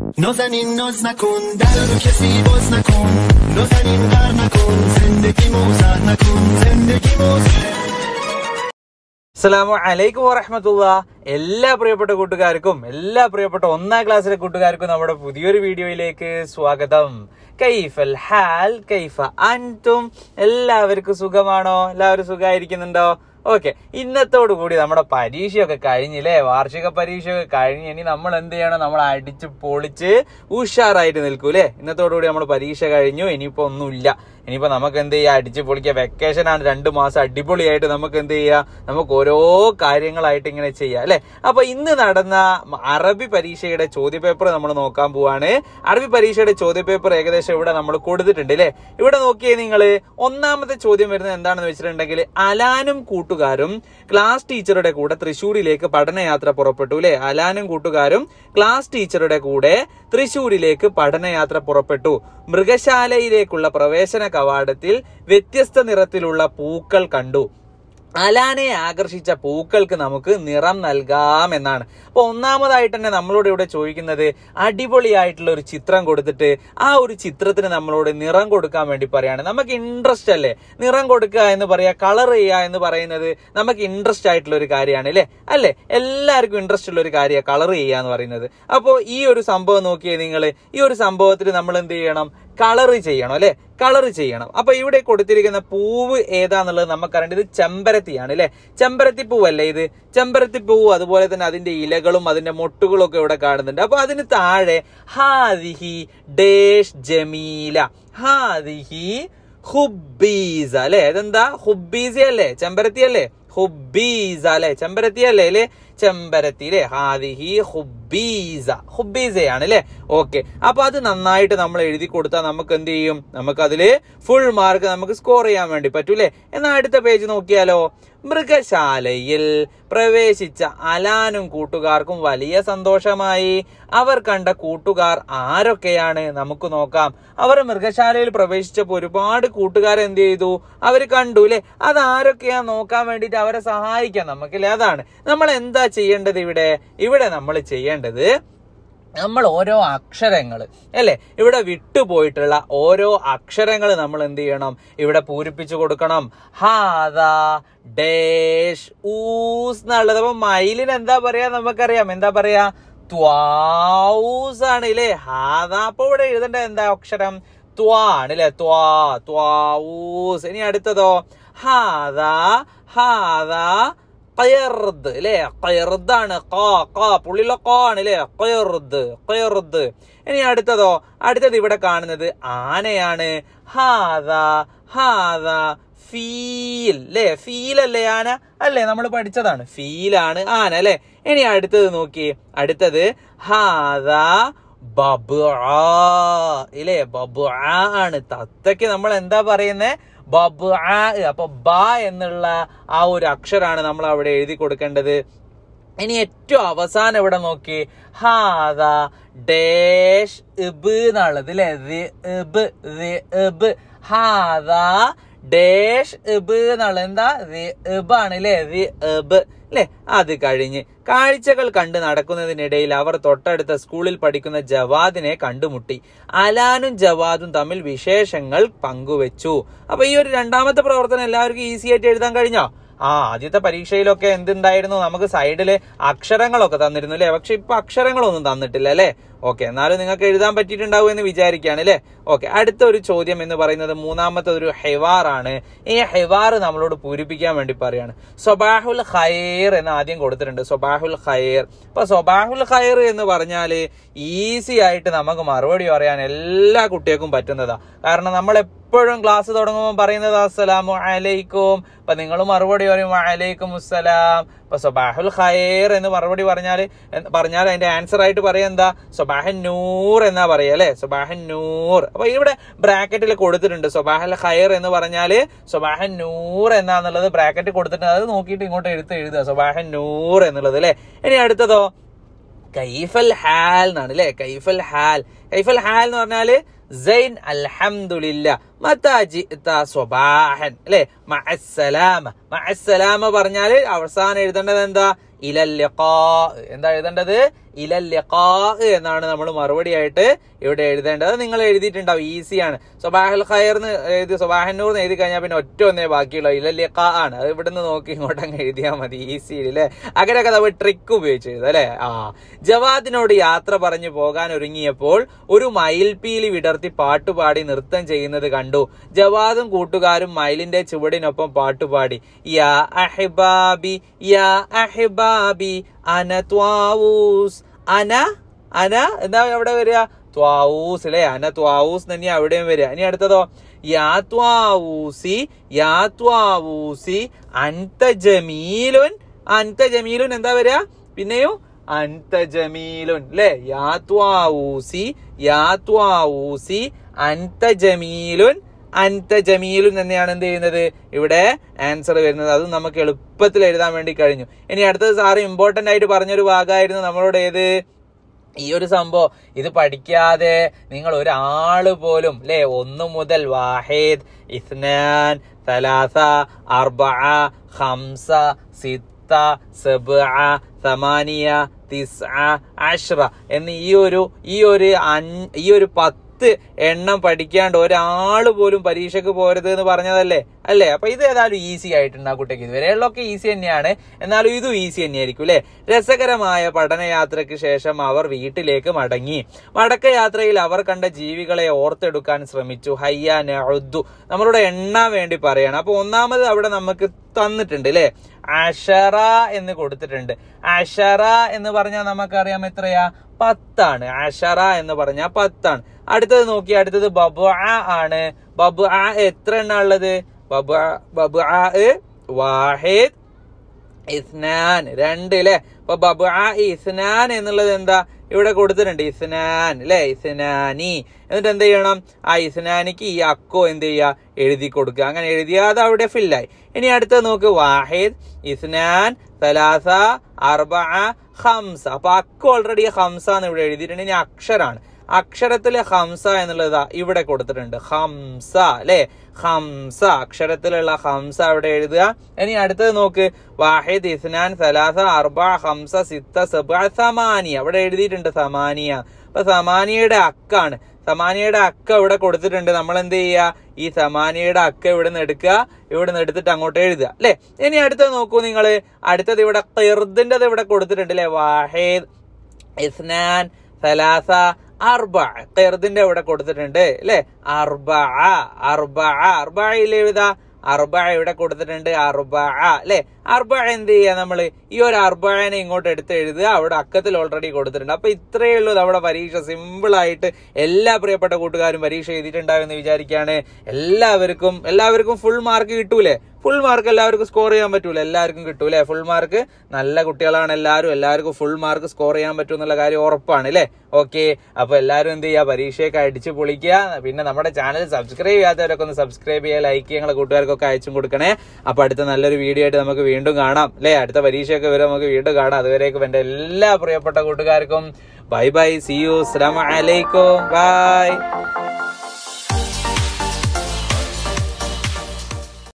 نازنین ناز نکن در رو کسی باز نکن نازنین غر نکن زندگی موزر نکن زندگی موزر അസ്സലാമു അലൈക്കും വറഹമത്തുള്ള എല്ലാ പ്രിയപ്പെട്ട കൂട്ടുകാർക്കും എല്ലാ പ്രിയപ്പെട്ട ഒന്നാം ക്ലാസ്സിലെ കൂട്ടുകാർക്കും നമ്മുടെ പുതിയൊരു വീഡിയോയിലേക്ക് സ്വാഗതം കൈഫൽ ഹാൽ കൈഫ അൻതും എല്ലാവർക്കും സുഖമാണോ എല്ലാവരും സുഖമായിരിക്കുന്നുണ്ടോ ഓക്കെ ഇന്നത്തോടു കൂടി നമ്മുടെ പരീക്ഷയൊക്കെ കഴിഞ്ഞില്ലേ വാർഷിക പരീക്ഷയൊക്കെ കഴിഞ്ഞ് ഇനി നമ്മൾ എന്ത് ചെയ്യണം നമ്മൾ അടിച്ച് പൊളിച്ച് ഉഷാറായിട്ട് നിൽക്കൂലേ ഇന്നത്തോടു കൂടി നമ്മൾ പരീക്ഷ കഴിഞ്ഞു ഇനിയിപ്പോ ഒന്നുമില്ല ഇനിയിപ്പോ നമുക്ക് എന്ത് ചെയ്യാം അടിച്ച് പൊളിക്കുക വെക്കേഷൻ ആണ് രണ്ട് മാസം അടിപൊളിയായിട്ട് നമുക്ക് എന്ത് ചെയ്യാം നമുക്ക് ഓരോ കാര്യങ്ങളായിട്ട് ഇങ്ങനെ ചെയ്യാം അല്ലെ അപ്പൊ ഇന്ന് നടന്ന അറബി പരീക്ഷയുടെ ചോദ്യപേപ്പർ നമ്മൾ നോക്കാൻ പോവാണ് അറബി പരീക്ഷയുടെ ചോദ്യപേപ്പർ ഏകദേശം ഇവിടെ നമ്മൾ കൊടുത്തിട്ടുണ്ട് അല്ലെ ഇവിടെ നോക്കിയേ നിങ്ങൾ ഒന്നാമത്തെ ചോദ്യം വരുന്നത് എന്താണെന്ന് വെച്ചിട്ടുണ്ടെങ്കിൽ അലാനും കൂട്ടുകാരും ക്ലാസ് ടീച്ചറുടെ കൂടെ തൃശ്ശൂരിലേക്ക് പഠനയാത്ര പുറപ്പെട്ടു അല്ലെ അലാനും കൂട്ടുകാരും ക്ലാസ് ടീച്ചറുടെ കൂടെ തൃശ്ശൂരിലേക്ക് പഠനയാത്ര പുറപ്പെട്ടു മൃഗശാലയിലേക്കുള്ള പ്രവേശന കവാടത്തിൽ വ്യത്യസ്ത നിറത്തിലുള്ള പൂക്കൾ കണ്ടു അലാനെ ആകർഷിച്ച പൂക്കൾക്ക് നമുക്ക് നിറം നൽകാം എന്നാണ് അപ്പൊ ഒന്നാമതായിട്ട് തന്നെ നമ്മളോട് ഇവിടെ ചോദിക്കുന്നത് അടിപൊളിയായിട്ടുള്ള ഒരു ചിത്രം കൊടുത്തിട്ട് ആ ഒരു ചിത്രത്തിന് നമ്മളോട് നിറം കൊടുക്കാൻ വേണ്ടി പറയാണ് നമുക്ക് ഇൻട്രസ്റ്റ് അല്ലേ നിറം കൊടുക്കുക എന്ന് പറയാ കളർ ചെയ്യുക എന്ന് പറയുന്നത് നമുക്ക് ഇൻട്രസ്റ്റ് ആയിട്ടുള്ള ഒരു കാര്യമാണ് അല്ലേ അല്ലേ എല്ലാവർക്കും ഇൻട്രസ്റ്റ് ഉള്ള ഒരു കാര്യമാണ് കളർ ചെയ്യുക എന്ന് പറയുന്നത് അപ്പോൾ ഈ ഒരു സംഭവം നോക്കിയേ നിങ്ങൾ ഈ ഒരു സംഭവത്തിൽ നമ്മൾ എന്ത് ചെയ്യണം കളർ ചെയ്യണം അല്ലെ കളർ ചെയ്യണം അപ്പൊ ഇവിടെ കൊടുത്തിരിക്കുന്ന പൂവ് ഏതാന്നുള്ളത് നമുക്കറിയേണ്ടത് ഇത് ചെമ്പരത്തിയാണ് അല്ലെ ചെമ്പരത്തി പൂവല്ലേ ഇത് ചെമ്പരത്തി പൂവ് അതുപോലെ തന്നെ അതിന്റെ ഇലകളും അതിന്റെ മൊട്ടുകളും ഒക്കെ ഇവിടെ കാണുന്നുണ്ട് അപ്പൊ അതിന് താഴെ ഹാദിഹി ഡേഷ് ജമീല ഹാദിഹി ഹുബീസ അല്ലെ ഇതെന്താ ഹുബീസ അല്ലേ ചെമ്പരത്തി അല്ലേ ഹുബീസ അല്ലെ ചെമ്പരത്തി അല്ലേ അല്ലെ ചെമ്പരത്തി അല്ലെ ഹാദിഹി ഹുബീസ ഹുബീസയാണ് അല്ലെ ഓക്കെ അപ്പൊ അത് നന്നായിട്ട് നമ്മൾ എഴുതി കൊടുത്താൽ നമുക്ക് എന്ത് ചെയ്യും നമുക്ക് അതില് ഫുൾ മാർക്ക് നമുക്ക് സ്കോർ ചെയ്യാൻ വേണ്ടി പറ്റൂലേ എന്നാൽ അടുത്ത പേജ് നോക്കിയാലോ മൃഗശാലയിൽ പ്രവേശിച്ച അലാനും കൂട്ടുകാർക്കും വലിയ സന്തോഷമായി അവർ കണ്ട കൂട്ടുകാർ ആരൊക്കെയാണ് നമുക്ക് നോക്കാം അവർ മൃഗശാലയിൽ പ്രവേശിച്ചപ്പോൾ ഒരുപാട് കൂട്ടുകാർ എന്ത് ചെയ്തു അവർ കണ്ടു അല്ലെ അത് ആരൊക്കെയാ നോക്കാൻ വേണ്ടിയിട്ട് അവരെ സഹായിക്കാം നമുക്കില്ലേ അതാണ് നമ്മൾ എന്താ ചെയ്യേണ്ടത് ഇവിടെ ഇവിടെ നമ്മൾ ചെയ്യേണ്ടത് നമ്മൾ ഓരോ അക്ഷരങ്ങൾ അല്ലെ ഇവിടെ വിട്ടുപോയിട്ടുള്ള ഓരോ അക്ഷരങ്ങൾ നമ്മൾ എന്ത് ചെയ്യണം ഇവിടെ പൂരിപ്പിച്ചു കൊടുക്കണം ഹാദ ഡേഷ് ഊസ് എന്നുള്ളത് അപ്പൊ മയിലിന് എന്താ പറയാ നമുക്കറിയാം എന്താ പറയാ ത്വാഊസ് ആണ് ഇല്ലേ ഹാദ അപ്പൊ ഇവിടെ എഴുതേണ്ട എന്താ അക്ഷരം ത്വാ ആണ് ഇല്ലേ ത്വാ ത്വാഊസ് ഇനി അടുത്തതോ ഹാദ ഹാദ കയർദ് അല്ലെ കയർദാണ് കാ കാ പുള്ളിയുള്ള കാ ആണ് അല്ലെ കയർദ് കയർദ് ഇനി അടുത്തതോ അടുത്തത് ഇവിടെ കാണുന്നത് ആനയാണ് ഹാദ ഹാദ ഫീൽ അല്ലേ ഫീൽ അല്ലേ ആന അല്ലേ നമ്മൾ പഠിച്ചതാണ് ഫീലാണ് ആന അല്ലെ ഇനി അടുത്തത് നോക്കി അടുത്തത് ഹാദ ബബ് ഇല്ലേ ബബ് ആണ് തത്തയ്ക്ക് നമ്മൾ എന്താ പറയുന്നേ ബബ് അപ്പൊ ബ എന്നുള്ള ആ ഒരു അക്ഷരാണ് നമ്മൾ അവിടെ എഴുതി കൊടുക്കേണ്ടത് ഇനി ഏറ്റവും അവസാനം ഇവിടെ നോക്കി ഹാദ ഡേഷ് ഇബ് എന്നുള്ളത് അല്ലേ ഇബ് ഇബ് ഹാദ ഡേഷ് ഇബ് എന്നുള്ളത് എന്താ ഇബ് ആണ് അല്ലേ ഇബ് അല്ലെ അത് കഴിഞ്ഞ് കാഴ്ചകൾ കണ്ട് നടക്കുന്നതിനിടയിൽ അവർ തൊട്ടടുത്ത സ്കൂളിൽ പഠിക്കുന്ന ജവാദിനെ കണ്ടുമുട്ടി അലാനും ജവാദും തമ്മിൽ വിശേഷങ്ങൾ പങ്കുവെച്ചു അപ്പൊ ഈ ഒരു രണ്ടാമത്തെ പ്രവർത്തനം എല്ലാവർക്കും ഈസി ആയിട്ട് എഴുതാൻ കഴിഞ്ഞോ ആ ആദ്യത്തെ പരീക്ഷയിലൊക്കെ എന്തുണ്ടായിരുന്നു നമുക്ക് സൈഡില് അക്ഷരങ്ങളൊക്കെ തന്നിരുന്നു അല്ലെ പക്ഷെ ഇപ്പൊ അക്ഷരങ്ങളൊന്നും തന്നിട്ടില്ല അല്ലെ ഓക്കെ എന്നാലും നിങ്ങൾക്ക് എഴുതാൻ പറ്റിയിട്ടുണ്ടാവും എന്ന് വിചാരിക്കുകയാണ് അല്ലെ ഓക്കെ അടുത്ത ഒരു ചോദ്യം എന്ന് പറയുന്നത് മൂന്നാമത്തെ ഒരു ഹെവാറാണ് ഈ ഹെവാർ നമ്മളോട് പൂരിപ്പിക്കാൻ വേണ്ടി പറയാണ് സൊബാഹുൽ ഖൈർ എന്ന് ആദ്യം കൊടുത്തിട്ടുണ്ട് സൊബാഹുൽ ഖൈർ അപ്പൊ സൊബാഹുൽ ഖൈർ എന്ന് പറഞ്ഞാല് ഈസി ആയിട്ട് നമുക്ക് മറുപടി പറയാൻ എല്ലാ കുട്ടികൾക്കും പറ്റുന്നതാ കാരണം നമ്മൾ എപ്പോഴും ക്ലാസ് തുടങ്ങുമ്പോൾ പറയുന്നത് അസ്സലാമു അലൈക്കും അപ്പൊ നിങ്ങൾ മറുപടി പറയും അലൈക്കും അസ്സലാം ഇപ്പൊ സൊബാഹുൽ ഖൈർ എന്ന് മറുപടി പറഞ്ഞാൽ പറഞ്ഞാൽ അതിന്റെ ആൻസർ ആയിട്ട് പറയാ എന്താ സൊബാഹൻ നൂർ എന്നാ പറയാ അല്ലെ സൊബാഹൻ നൂർ അപ്പൊ ഇവിടെ ബ്രാക്കറ്റിൽ കൊടുത്തിട്ടുണ്ട് സൊബാഹൽ ഖൈർ എന്ന് പറഞ്ഞാല് സൊബാഹൻ നൂർ എന്നാന്നുള്ളത് ബ്രാക്കറ്റ് കൊടുത്തിട്ടുണ്ട് അത് നോക്കിയിട്ട് ഇങ്ങോട്ട് എടുത്ത് എഴുതുക സൊബാഹൻ നൂർ എന്നുള്ളത് അല്ലെ ഇനി അടുത്തതോ കൈഫൽ ഹാൽ എന്നാണ് അല്ലെ കൈഫൽ ഹാൽ കൈഫൽ ഹാൽ എന്ന് പറഞ്ഞാല് സൈൻ അൽഹംദുലില്ല മത്താ ജിഅത സ്വബാഹൻ അല്ലെ മഅസ്സലാമ മഅസ്സലാമ പറഞ്ഞാല് അവസാനം എഴുതേണ്ടത് എന്താ ഇലൽ ലിഖാ എന്താ എഴുതേണ്ടത് ഇലല്ലിഖാ എന്നാണ് നമ്മൾ മറുപടി ആയിട്ട് ഇവിടെ എഴുതേണ്ടത് അത് നിങ്ങൾ എഴുതിയിട്ടുണ്ടാവും ഈസിയാണ് സൊബാഹൽ ഖയർന്ന് എഴുതി സൊബാഹന്നൂർ എഴുതി കഴിഞ്ഞാൽ പിന്നെ ഒറ്റ ഒന്നേ ബാക്കിയുള്ളൂ ഇലല്ലിഖാ ആണ് അത് ഇവിടുന്ന് നോക്കി ഇങ്ങോട്ട് അങ്ങ് എഴുതിയാൽ മതി ഈസി അല്ലേ അങ്ങനെയൊക്കെ നമ്മൾ ട്രിക്ക് ഉപയോഗിച്ച് എഴുതും അല്ലേ ആ ജവാദിനോട് യാത്ര പറഞ്ഞു പോകാൻ ഒരുങ്ങിയപ്പോൾ ഒരു മയിൽപീലി വിടർത്തി പാട്ടുപാടി നൃത്തം ചെയ്യുന്നത് കണ്ടു ജവാദും കൂട്ടുകാരും മയിലിന്റെ ചുവടിനൊപ്പം പാട്ടുപാടി യാ അഹിബാബി യാ അഹിബാബി അന ത്വാവൂസ് അന അന എന്താ അവിടെ വരിക ത്വാവൂസ് അല്ലെ അന ത്വാവൂസ് തന്നെയാ അവിടെയും വരിക ഇനി അടുത്തതോ യാ ത്വാവൂസി യാ ത്വാവൂസി അൻത ജമീലുൻ അൻത ജമീലുൻ എന്താ വരിക പിന്നെയും അൻത ജമീലുൻ അല്ലെ യാ ത്വാവൂസി യാ ത്വാവൂസി അൻത ജമീലുൻ അൻത ജമീലുൻ തന്നെയാണ് എന്ത് ചെയ്യുന്നത് ഇവിടെ ആൻസർ വരുന്നത് അത് നമുക്ക് എളുപ്പത്തിൽ എഴുതാൻ വേണ്ടി കഴിഞ്ഞു ഇനി അടുത്തത് സാറ് ഇമ്പോർട്ടന്റ് ആയിട്ട് പറഞ്ഞൊരു ഭാഗമായിരുന്നു നമ്മളോട് ഏത് ഈ ഒരു സംഭവം ഇത് പഠിക്കാതെ നിങ്ങൾ ഒരാള് പോലും അല്ലെ ഒന്ന് മുതൽ വാഹിദ് ഇസ്നാൻ സലാസ അർബ ഹംസ സിത്ത സബ സമാനിയ തിസ് അഷ്റ എന്ന് ഈ ഒരു ഈ ഒരു അഞ്ച് ഈ ഒരു പത്ത് എണ്ണം പഠിക്കാണ്ട് ഒരാള് പോലും പരീക്ഷയ്ക്ക് പോരുത് എന്ന് പറഞ്ഞതല്ലേ അല്ലേ അപ്പൊ ഇത് ഏതായാലും ഈസി ആയിട്ടുണ്ട് ആ കുട്ടിക്ക് ഇതുവരെയുള്ളൊക്കെ ഈസി തന്നെയാണ് എന്നാലും ഇതും ഈസി തന്നെയായിരിക്കും അല്ലെ രസകരമായ പഠനയാത്രയ്ക്ക് ശേഷം അവർ വീട്ടിലേക്ക് മടങ്ങി മടക്കയാത്രയിൽ അവർ കണ്ട ജീവികളെ ഓർത്തെടുക്കാൻ ശ്രമിച്ചു ഹയ്യ നെഴുദ്ദു നമ്മളുടെ എണ്ണാൻ വേണ്ടി പറയണം അപ്പൊ ഒന്നാമത് അവിടെ നമുക്ക് തന്നിട്ടുണ്ട് അല്ലെ അഷറ എന്ന് കൊടുത്തിട്ടുണ്ട് അഷറ എന്ന് പറഞ്ഞാൽ നമുക്കറിയാം എത്രയാ പത്താണ് അഷറ എന്ന് പറഞ്ഞാൽ പത്താണ് അടുത്തത് നോക്കി അടുത്തത് ബബു ആണ് ബബു എത്ര എണ്ണ ഉള്ളത് ബബു ബബു വാഹിദ് ഇസ്നാൻ രണ്ട് അല്ലെ അപ്പൊ ബബു ഇസ്നാൻ എന്നുള്ളത് എന്താ ഇവിടെ കൊടുത്തിട്ടുണ്ട് ഇസ്നാൻ അല്ലെ ഇസ്നാനി എന്നിട്ട് എന്ത് ചെയ്യണം ആ ഇസ്നാനിക്ക് ഈ അക്കോ എന്ത് ചെയ്യുക എഴുതി കൊടുക്കുക അങ്ങനെ എഴുതിയാതെ അവിടെ ഫില്ലായി ഇനി അടുത്ത നോക്ക് വാഹിദ് ഇസ്നാൻ സലാസ അർബ ഹംസ അപ്പൊ അക്കോ ഓൾറെഡി ഹംസ എന്ന് ഇവിടെ എഴുതിയിട്ടുണ്ട് ഇനി അക്ഷരാണ് അക്ഷരത്തിലെ ഹംസ എന്നുള്ളത് ഇവിടെ കൊടുത്തിട്ടുണ്ട് ഹംസ അല്ലെ ഹംസ അക്ഷരത്തിലുള്ള ഹംസ അവിടെ എഴുതുക ഇനി അടുത്തത് നോക്ക് വാഹിദ് ഇസ്നാൻ സലാസ അർബ ഹംസ സിത്ത സബ സമാനിയ അവിടെ എഴുതിയിട്ടുണ്ട് സമാനിയ അപ്പൊ സമാനിയയുടെ അക്കാണ് സമാനിയയുടെ അക്ക ഇവിടെ കൊടുത്തിട്ടുണ്ട് നമ്മൾ എന്ത് ചെയ്യുക ഈ സമാനിയയുടെ അക്ക ഇവിടെ നിന്ന് എടുക്കുക ഇവിടെ നിന്ന് എടുത്തിട്ട് അങ്ങോട്ട് എഴുതുക അല്ലെ ഇനി അടുത്തത് നോക്കൂ നിങ്ങൾ അടുത്തത് ഇവിടെ കിർദിന്റെ ഇവിടെ കൊടുത്തിട്ടുണ്ട് അല്ലെ വാഹിദ് ഇസ്നാൻ സലാസ അർബ ഖെർദിന്റെ ഇവിടെ കൊടുത്തിട്ടുണ്ട് അല്ലെ അർബ അർബ അർബയിൽ എഴുതാ അർബ ഇവിടെ കൊടുത്തിട്ടുണ്ട് അർബ അല്ലെ അർബ എന്ത് ചെയ്യാ നമ്മള് ഈ ഒരു അർബനെ ഇങ്ങോട്ട് എടുത്ത് എഴുതുക അവിടെ അക്കത്തിൽ ഓൾറെഡി കൊടുത്തിട്ടുണ്ട് അപ്പൊ ഇത്രയേ ഉള്ളൂ നമ്മുടെ പരീക്ഷ സിമ്പിൾ ആയിട്ട് എല്ലാ പ്രിയപ്പെട്ട കൂട്ടുകാരും പരീക്ഷ എഴുതിയിട്ടുണ്ടാവുമെന്ന് വിചാരിക്കുകയാണ് എല്ലാവർക്കും എല്ലാവർക്കും ഫുൾ മാർക്ക് കിട്ടൂലേ ഫുൾ മാർക്ക് എല്ലാവർക്കും സ്കോർ ചെയ്യാൻ പറ്റൂല എല്ലാവർക്കും കിട്ടൂലേ ഫുൾ മാർക്ക് നല്ല കുട്ടികളാണ് എല്ലാവരും എല്ലാവർക്കും ഫുൾ മാർക്ക് സ്കോർ ചെയ്യാൻ പറ്റും എന്നുള്ള കാര്യം ഉറപ്പാണ് അല്ലേ ഓക്കെ അപ്പൊ എല്ലാവരും എന്ത് ചെയ്യുക പരീക്ഷയൊക്കെ അടിച്ച് പൊളിക്കുക പിന്നെ നമ്മുടെ ചാനൽ സബ്സ്ക്രൈബ് ചെയ്യാത്തവരൊക്കെ ഒന്ന് സബ്സ്ക്രൈബ് ചെയ്യുക ലൈക്ക് ചെയ്യുക ഞങ്ങളെ കൂട്ടുകാർക്കൊക്കെ അയച്ചും കൊടുക്കണേ അപ്പൊ അടുത്ത നല്ലൊരു വീഡിയോ ആയിട്ട് നമുക്ക് വീണ്ടും കാണാം അല്ലേ അടുത്ത പരീക്ഷയൊക്കെ വരെ നമുക്ക് വീണ്ടും കാണാം അതുവരേക്കും എന്റെ എല്ലാ പ്രിയപ്പെട്ട കൂട്ടുകാർക്കും ബൈ ബൈ സി യു അസ്സലാമു അലൈക്കും ബൈ